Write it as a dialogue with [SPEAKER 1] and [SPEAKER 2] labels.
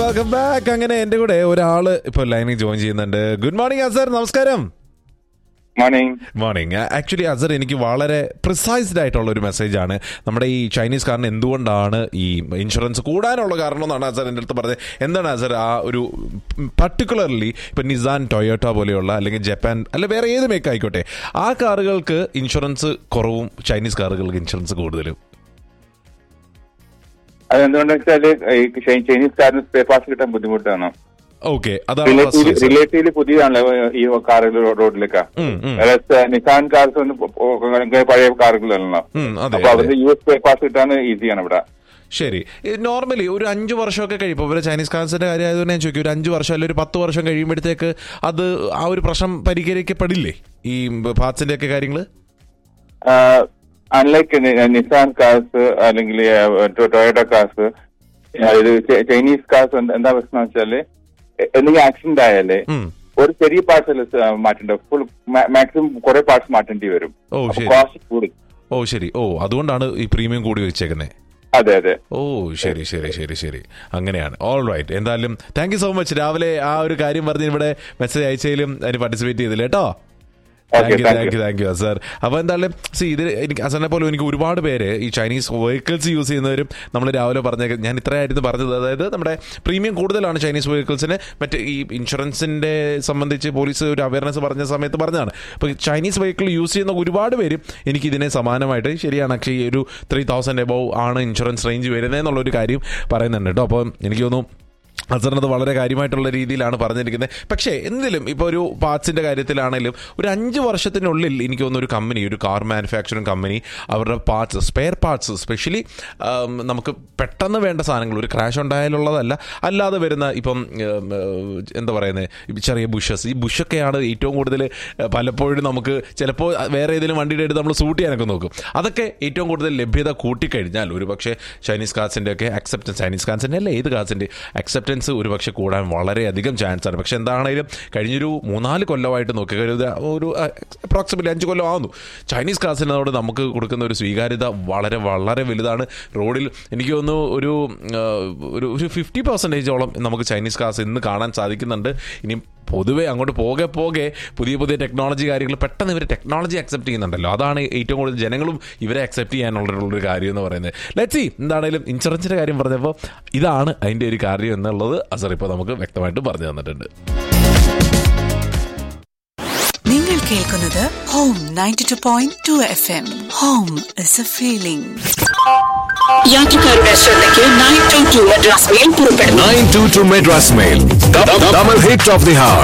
[SPEAKER 1] Welcome back അങ്ങനെ എന്റെ കൂടെ ഒരാള് ഇപ്പൊ ലൈനിൽ ജോയിൻ ചെയ്യുന്നുണ്ട് ഗുഡ് മോർണിംഗ് അസർ നമസ്കാരം
[SPEAKER 2] മോർണിംഗ്
[SPEAKER 1] മോർണിംഗ് ആക്ച്വലി അസർ എനിക്ക് വളരെ പ്രിസൈസ്ഡ് ആയിട്ടുള്ള ഒരു മെസ്സേജ് ആണ് നമ്മുടെ ഈ ചൈനീസ് കാറിന് എന്തുകൊണ്ടാണ് ഈ ഇൻഷുറൻസ് കൂടാനുള്ള കാരണം എന്നാണ് അസർ എൻ്റെ അടുത്ത് പറഞ്ഞത് എന്താണ് അസർ ആ ഒരു പർട്ടിക്കുലർലി ഇപ്പൊ നിസാൻ ടൊയോട്ട പോലെയുള്ള അല്ലെങ്കിൽ ജപ്പാൻ അല്ല വേറെ ഏത് മേക്ക് ആയിക്കോട്ടെ ആ കാറുകൾക്ക് ഇൻഷുറൻസ് കുറവും ചൈനീസ് കാറുകൾക്ക് ഇൻഷുറൻസ് കൂടുതലും
[SPEAKER 2] അതെന്തുകൊണ്ടെന്ന് വെച്ചാല് ഈ ചൈ- ചൈനീസ് കാറിന് സ്പെയർ പാർട്സ് കിട്ടാൻ ബുദ്ധിമുട്ടാണ്
[SPEAKER 1] ഓക്കെ അതാണ് first reason.
[SPEAKER 2] റിലേറ്റീവ്ലി പുതിയതാണല്ലോ ഈ കാറുകൾ റോഡിലൊക്കെ
[SPEAKER 1] ഉം, ഉം.
[SPEAKER 2] അതായത് നിസാൻ കാർസ് ഒന്ന് പൊ- പൊ- ഭയങ്കര പഴയ കാറുകളല്ലോ
[SPEAKER 1] ഉം, അതെ,
[SPEAKER 2] അപ്പൊ
[SPEAKER 1] അതെ.
[SPEAKER 2] അവരുടെ യു എസ് സ്പെയർ പാർട്സ് കിട്ടാൻ ഈസിയാണ് ഇവിടെ
[SPEAKER 1] ശരി നോർമലി ഒരു അഞ്ച് വർഷമൊക്കെ കഴിയുമ്പോൾ ഇവരെ ചൈനീസ് കാൻസിന്റെ കാര്യം ആയതുകൊണ്ട് ഞാൻ ചോദിക്കും ഒരു അഞ്ച് വർഷം അല്ലെങ്കിൽ ഒരു പത്ത് വർഷം കഴിയുമ്പോഴത്തേക്ക് അത് ആ ഒരു പ്രശ്നം പരിഹരിക്കപ്പെടില്ലേ ഈ പാർട്സിന്റെ ഒക്കെ കാര്യങ്ങൾ
[SPEAKER 2] അൺലൈക്ക് നിസാൻ കാർസ് അല്ലെങ്കിൽ ടൊയോട്ട കാർസ് ഇത് ചൈ- ചൈനീസ് കാർസ് എന്താ പ്രശ്നം വെച്ചാല് എ- എന്തെങ്കിലും ആക്സിഡന്റ് ആയാലേ ഒരു ചെറിയ പാർട്സ് മാറ്റേണ്ട ഫുൾ മാക്സിമം കുറെ പാർട്സ് മാറ്റേണ്ടി വരും
[SPEAKER 1] ഓ
[SPEAKER 2] അപ്പൊ
[SPEAKER 1] ശരി
[SPEAKER 2] കോസ്റ്റ് കൂടും
[SPEAKER 1] ഓ ശരി ഓ അതുകൊണ്ടാണ് ഈ പ്രീമിയം കൂടി വെച്ചേക്കുന്നത്
[SPEAKER 2] അതെ അതെ
[SPEAKER 1] ഓ ശരി ശരി ശരി ശരി അങ്ങനെയാണ് ഓൾ റൈറ്റ് എന്തായാലും താങ്ക് യു സോ മച്ച് രാവിലെ ആ ഒരു കാര്യം പറഞ്ഞ് ഇവിടെ മെസ്സേജ് അയച്ചതിലും അതിന് പാർട്ടിസിപ്പേറ്റ് ചെയ്തില്ല കേട്ടോ thank you
[SPEAKER 2] thank
[SPEAKER 1] thank you thank you sir അപ്പോൾ എന്തായാലും സി ഇത് എനിക്ക് അസറിനെ പോലെ എനിക്ക് ഒരുപാട് പേര് ഈ ചൈനീസ് വെഹിക്കിൾസ് യൂസ് ചെയ്യുന്നവരും നമ്മൾ രാവിലെ പറഞ്ഞ ഞാൻ ഇത്രയായിരുന്നു പറഞ്ഞത് അതായത് നമ്മുടെ പ്രീമിയം കൂടുതലാണ് ചൈനീസ് വെഹിക്കിൾസിന് മറ്റ് ഈ ഇൻഷുറൻസിന്റെ സംബന്ധിച്ച് പോലീസ് ഒരു അവയർനെസ് പറഞ്ഞ സമയത്ത് പറഞ്ഞതാണ് അപ്പോൾ ചൈനീസ് വെഹിക്കിൾ യൂസ് ചെയ്യുന്ന ഒരുപാട് പേരും എനിക്ക് ഇതിനെ സമാനമായിട്ട് ശരിയാണ് പക്ഷേ ഈ ഒരു ത്രീ തൗസൻഡ് എബവ് ആണ് ഇൻഷുറൻസ് റേഞ്ച് വരുന്നത് എന്നുള്ളൊരു കാര്യം പറയുന്നുണ്ട് കേട്ടോ അപ്പോൾ എനിക്ക് തോന്നുന്നു അസറിനത് വളരെ കാര്യമായിട്ടുള്ള രീതിയിലാണ് പറഞ്ഞിരിക്കുന്നത് പക്ഷേ എന്തിലും ഇപ്പോൾ ഒരു പാർട്സിന്റെ കാര്യത്തിലാണെങ്കിലും ഒരു അഞ്ച് വർഷത്തിനുള്ളിൽ എനിക്ക് തോന്നുന്നു ഒരു കമ്പനി ഒരു കാർ മാനുഫാക്ചറിങ് കമ്പനി അവരുടെ പാർട്സ് സ്പെയർ പാർട്സ് സ്പെഷ്യലി നമുക്ക് പെട്ടെന്ന് വേണ്ട സാധനങ്ങൾ ഒരു ക്രാഷ് ഉണ്ടായാലുള്ളതല്ല അല്ലാതെ വരുന്ന ഇപ്പം ഉം, ഉം, എന്താ പറയുന്നത് ചെറിയ ബുഷസ് ഈ ബുഷൊക്കെയാണ് ഏറ്റവും കൂടുതൽ ഏഹ്, പലപ്പോഴും നമുക്ക് ചിലപ്പോൾ വേറെ ഏതെങ്കിലും വണ്ടിയുടെ എടുത്ത് നമ്മൾ സൂട്ട് ചെയ്യാനൊക്കെ നോക്കും അതൊക്കെ ഏറ്റവും കൂടുതൽ ലഭ്യത കൂട്ടിക്കഴിഞ്ഞാൽ ഒരു പക്ഷേ ചൈനീസ് കാർസിൻ്റെ ഒക്കെ അക്സെപ്റ്റൻസ് ചൈനീസ് കാർസിൻ്റെ അല്ല ഏത് കാർസിൻ്റെ അക്സെപ്റ്റൻസ് ഒരു പക്ഷേ കൂടാൻ വളരെയധികം ചാൻസ് ആണ് പക്ഷേ എന്താണെങ്കിലും കഴിഞ്ഞൊരു മൂന്നാല് കൊല്ലമായിട്ട് നോക്കി ഒരു ഒരു അപ്രോക്സിമറ്റ്ലി അഞ്ച് കൊല്ലം ആവുന്നു ചൈനീസ് കാർസിനോട് നമുക്ക് കൊടുക്കുന്ന ഒരു സ്വീകാര്യത വളരെ വളരെ വലുതാണ് റോഡിൽ എനിക്ക് തോന്നുന്നു ഒരു ആ, ഒരു ഒരു ഫിഫ്റ്റി പെർസെൻറ്റേജോളം നമുക്ക് ചൈനീസ് കാർസ് ഇന്ന് കാണാൻ സാധിക്കുന്നുണ്ട് ഇനി പൊതുവെ അങ്ങോട്ട് പോകെ പോകെ പുതിയ പുതിയ ടെക്നോളജി കാര്യങ്ങൾ പെട്ടെന്ന് ഇവർ ടെക്നോളജി അക്സെപ്റ്റ് ചെയ്യുന്നുണ്ടല്ലോ അതാണ് ഏറ്റവും കൂടുതൽ ജനങ്ങളും ഇവരെ അക്സെപ്റ്റ് ചെയ്യാനുള്ളൊരു കാര്യം എന്ന് പറയുന്നത് ലെറ്റ് സി എന്താണെങ്കിലും ഇൻഷുറൻസിന്റെ കാര്യം പറഞ്ഞപ്പോൾ ഇതാണ് അതിന്റെ ഒരു കാര്യം എന്നുള്ളത് അസർ ഇപ്പോൾ നമുക്ക് വ്യക്തമായിട്ട് പറഞ്ഞു തന്നിട്ടുണ്ട്
[SPEAKER 3] നിങ്ങൾ കേൾക്കുന്നത് home ninety two point two F M home is a feeling യാത്രക്കാരുടെ ശ്രദ്ധയ്ക്ക് nine two two Madras mail പുറപ്പെടുന്നു
[SPEAKER 4] 922 Madras Mail. The, the, double hit of the hour.